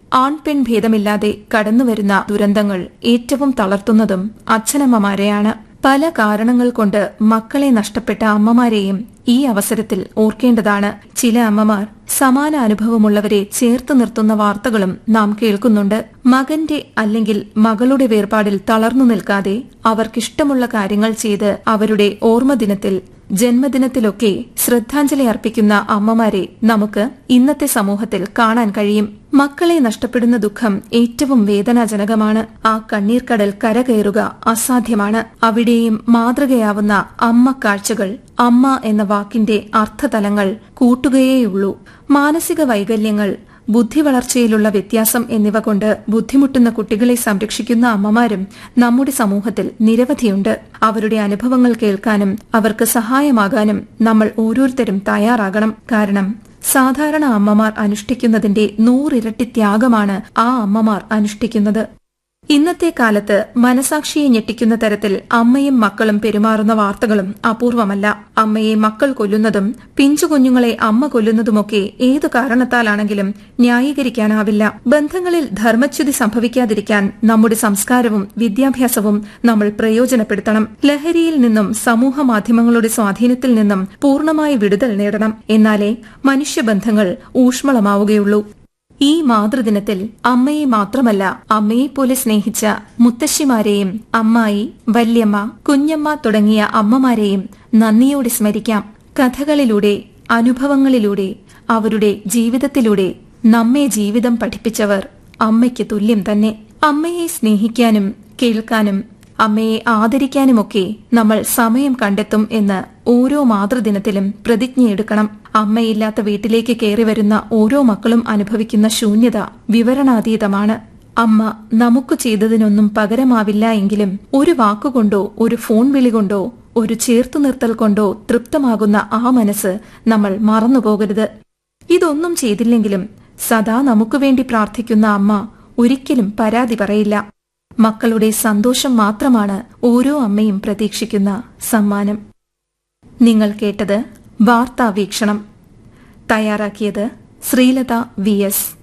ആൺപെൺ ഭേദമില്ലാതെ കടന്നുവരുന്ന ദുരന്തങ്ങൾ ഏറ്റവും തളർത്തുന്നതും അച്ഛനമ്മമാരെയാണ് പല കാരണങ്ങൾ കൊണ്ട് മക്കളെ നഷ്ടപ്പെട്ട അമ്മമാരെയും ഈ അവസരത്തിൽ ഓർക്കേണ്ടതാണ് ചില അമ്മമാർ സമാന അനുഭവമുള്ളവരെ ചേർത്ത് നിർത്തുന്ന വാർത്തകളും നാം കേൾക്കുന്നുണ്ട് മകന്റെ അല്ലെങ്കിൽ മകളുടെ വേർപാടിൽ തളർന്നു നിൽക്കാതെ അവർക്കിഷ്ടമുള്ള കാര്യങ്ങൾ ചെയ്ത് അവരുടെ ഓർമ്മദിനത്തിൽ ജന്മദിനത്തിലൊക്കെ ശ്രദ്ധാഞ്ജലി അർപ്പിക്കുന്ന അമ്മമാരെ നമുക്ക് ഇന്നത്തെ സമൂഹത്തിൽ കാണാൻ കഴിയും മക്കളെ നഷ്ടപ്പെടുന്ന ദുഃഖം ഏറ്റവും വേദനാജനകമാണ് ആ കണ്ണീർക്കടൽ കരകയറുക അസാധ്യമാണ് അവിടെയും മാതൃകയാവുന്ന അമ്മ കാഴ്ചകൾ അമ്മ എന്ന വാക്കിന്റെ അർത്ഥതലങ്ങൾ കൂട്ടുകയേയുള്ളൂ മാനസിക വൈകല്യങ്ങൾ ബുദ്ധി വളർച്ചയിലുള്ള വ്യത്യാസം എന്നിവ കൊണ്ട് ബുദ്ധിമുട്ടുന്ന കുട്ടികളെ സംരക്ഷിക്കുന്ന അമ്മമാരും നമ്മുടെ സമൂഹത്തിൽ നിരവധിയുണ്ട് അവരുടെ അനുഭവങ്ങൾ കേൾക്കാനും അവർക്ക് സഹായമാകാനും നമ്മൾ ഓരോരുത്തരും തയ്യാറാകണം കാരണം സാധാരണ അമ്മമാർ അനുഷ്ഠിക്കുന്നതിന്റെ നൂറിരട്ടി ത്യാഗമാണ് ആ അമ്മമാർ അനുഷ്ഠിക്കുന്നത് ഇന്നത്തെ കാലത്ത് മനസാക്ഷിയെ ഞെട്ടിക്കുന്ന തരത്തിൽ അമ്മയും മക്കളും പെരുമാറുന്ന വാർത്തകളും അപൂർവമല്ല അമ്മയെ മക്കൾ കൊല്ലുന്നതും പിഞ്ചു കുഞ്ഞുങ്ങളെ അമ്മ കൊല്ലുന്നതുമൊക്കെ ഏതു കാരണത്താലാണെങ്കിലും ന്യായീകരിക്കാനാവില്ല ബന്ധങ്ങളിൽ ധർമ്മച്യുതി സംഭവിക്കാതിരിക്കാൻ നമ്മുടെ സംസ്കാരവും വിദ്യാഭ്യാസവും നമ്മൾ പ്രയോജനപ്പെടുത്തണം ലഹരിയിൽ നിന്നും സമൂഹ മാധ്യമങ്ങളുടെ സ്വാധീനത്തിൽ നിന്നും പൂർണ്ണമായ വിടുതൽ നേടണം എന്നാലേ മനുഷ്യബന്ധങ്ങൾ ഊഷ്മളമാവുകയുള്ളൂ ഈ മാതൃദിനത്തിൽ അമ്മയെ മാത്രമല്ല അമ്മയെപ്പോലെ സ്നേഹിച്ച മുത്തശ്ശിമാരെയും അമ്മായി വല്യമ്മ കുഞ്ഞമ്മ തുടങ്ങിയ അമ്മമാരെയും നന്ദിയോടെ സ്മരിക്കാം കഥകളിലൂടെ അനുഭവങ്ങളിലൂടെ അവരുടെ ജീവിതത്തിലൂടെ നമ്മെ ജീവിതം പഠിപ്പിച്ചവർ അമ്മയ്ക്ക് തുല്യം തന്നെ അമ്മയെ സ്നേഹിക്കാനും കേൾക്കാനും അമ്മയെ ആദരിക്കാനുമൊക്കെ നമ്മൾ സമയം കണ്ടെത്തും എന്ന് ഓരോ മാതൃദിനത്തിലും പ്രതിജ്ഞയെടുക്കണം അമ്മയില്ലാത്ത വീട്ടിലേക്ക് കയറി വരുന്ന ഓരോ മക്കളും അനുഭവിക്കുന്ന ശൂന്യത വിവരണാതീതമാണ് അമ്മ നമുക്ക് ചെയ്തതിനൊന്നും പകരമാവില്ല എങ്കിലും ഒരു വാക്കുകൊണ്ടോ ഒരു ഫോൺ വിളി കൊണ്ടോ ഒരു ചേർത്തു നിർത്തൽ കൊണ്ടോ തൃപ്തമാകുന്ന ആ മനസ്സ് നമ്മൾ മറന്നുപോകരുത് ഇതൊന്നും ചെയ്തില്ലെങ്കിലും സദാ നമുക്ക് വേണ്ടി പ്രാർത്ഥിക്കുന്ന അമ്മ ഒരിക്കലും പരാതി പറയില്ല മക്കളുടെ സന്തോഷം മാത്രമാണ് ഓരോ അമ്മയും പ്രതീക്ഷിക്കുന്ന സമ്മാനം നിങ്ങൾ കേട്ടത് വാർത്താ വീക്ഷണം തയ്യാറാക്കിയത് ശ്രീലത വി എസ്